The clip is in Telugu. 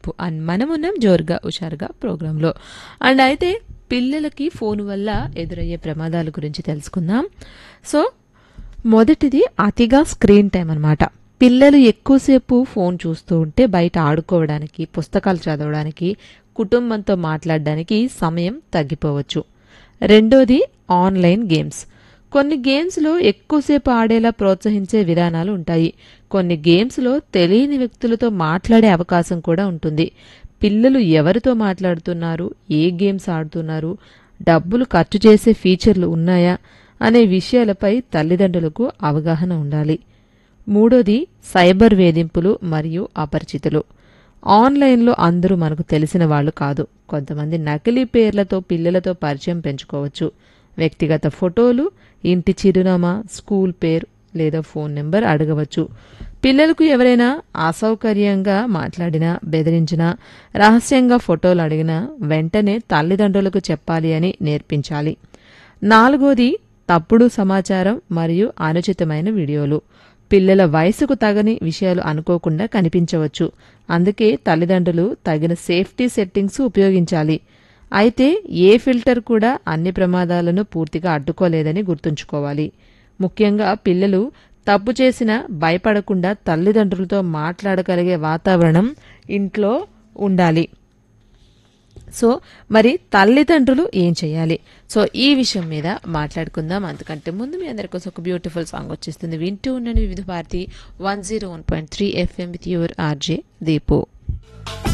దీపు అండ్ మనమున్నాం జోరుగా హుషారుగా ప్రోగ్రాంలో అండ్ అయితే పిల్లలకి ఫోన్ వల్ల ఎదురయ్యే ప్రమాదాల గురించి తెలుసుకుందాం సో మొదటిది అతిగా స్క్రీన్ టైం అన్నమాట పిల్లలు ఎక్కువసేపు ఫోన్ చూస్తూ ఉంటే బయట ఆడుకోవడానికి పుస్తకాలు చదవడానికి కుటుంబంతో మాట్లాడడానికి సమయం తగ్గిపోవచ్చు రెండోది ఆన్లైన్ గేమ్స్ కొన్ని గేమ్స్లో ఎక్కువసేపు ఆడేలా ప్రోత్సహించే విధానాలు ఉంటాయి కొన్ని గేమ్స్లో తెలియని వ్యక్తులతో మాట్లాడే అవకాశం కూడా ఉంటుంది పిల్లలు ఎవరితో మాట్లాడుతున్నారు ఏ గేమ్స్ ఆడుతున్నారు డబ్బులు ఖర్చు చేసే ఫీచర్లు ఉన్నాయా అనే విషయాలపై తల్లిదండ్రులకు అవగాహన ఉండాలి మూడోది సైబర్ వేధింపులు మరియు అపరిచితులు ఆన్లైన్లో అందరూ మనకు తెలిసిన వాళ్ళు కాదు కొంతమంది నకిలీ పేర్లతో పిల్లలతో పరిచయం పెంచుకోవచ్చు వ్యక్తిగత ఫోటోలు ఇంటి చిరునామా స్కూల్ పేరు లేదా ఫోన్ నెంబర్ అడగవచ్చు పిల్లలకు ఎవరైనా అసౌకర్యంగా మాట్లాడినా బెదిరించినా రహస్యంగా ఫోటోలు అడిగినా వెంటనే తల్లిదండ్రులకు చెప్పాలి అని నేర్పించాలి నాలుగోది తప్పుడు సమాచారం మరియు అనుచితమైన వీడియోలు పిల్లల వయసుకు తగని విషయాలు అనుకోకుండా కనిపించవచ్చు అందుకే తల్లిదండ్రులు తగిన సేఫ్టీ సెట్టింగ్స్ ఉపయోగించాలి అయితే ఏ ఫిల్టర్ కూడా అన్ని ప్రమాదాలను పూర్తిగా అడ్డుకోలేదని గుర్తుంచుకోవాలి ముఖ్యంగా పిల్లలు తప్పు చేసినా భయపడకుండా తల్లిదండ్రులతో మాట్లాడగలిగే వాతావరణం ఇంట్లో ఉండాలి సో మరి తల్లిదండ్రులు ఏం చేయాలి సో ఈ విషయం మీద మాట్లాడుకుందాం అంతకంటే ముందు మీ అందరి కోసం ఒక బ్యూటిఫుల్ సాంగ్ వచ్చేస్తుంది వింటూ ఉండండి Vividh Bharati one zero one point three FM with your RJ Deepu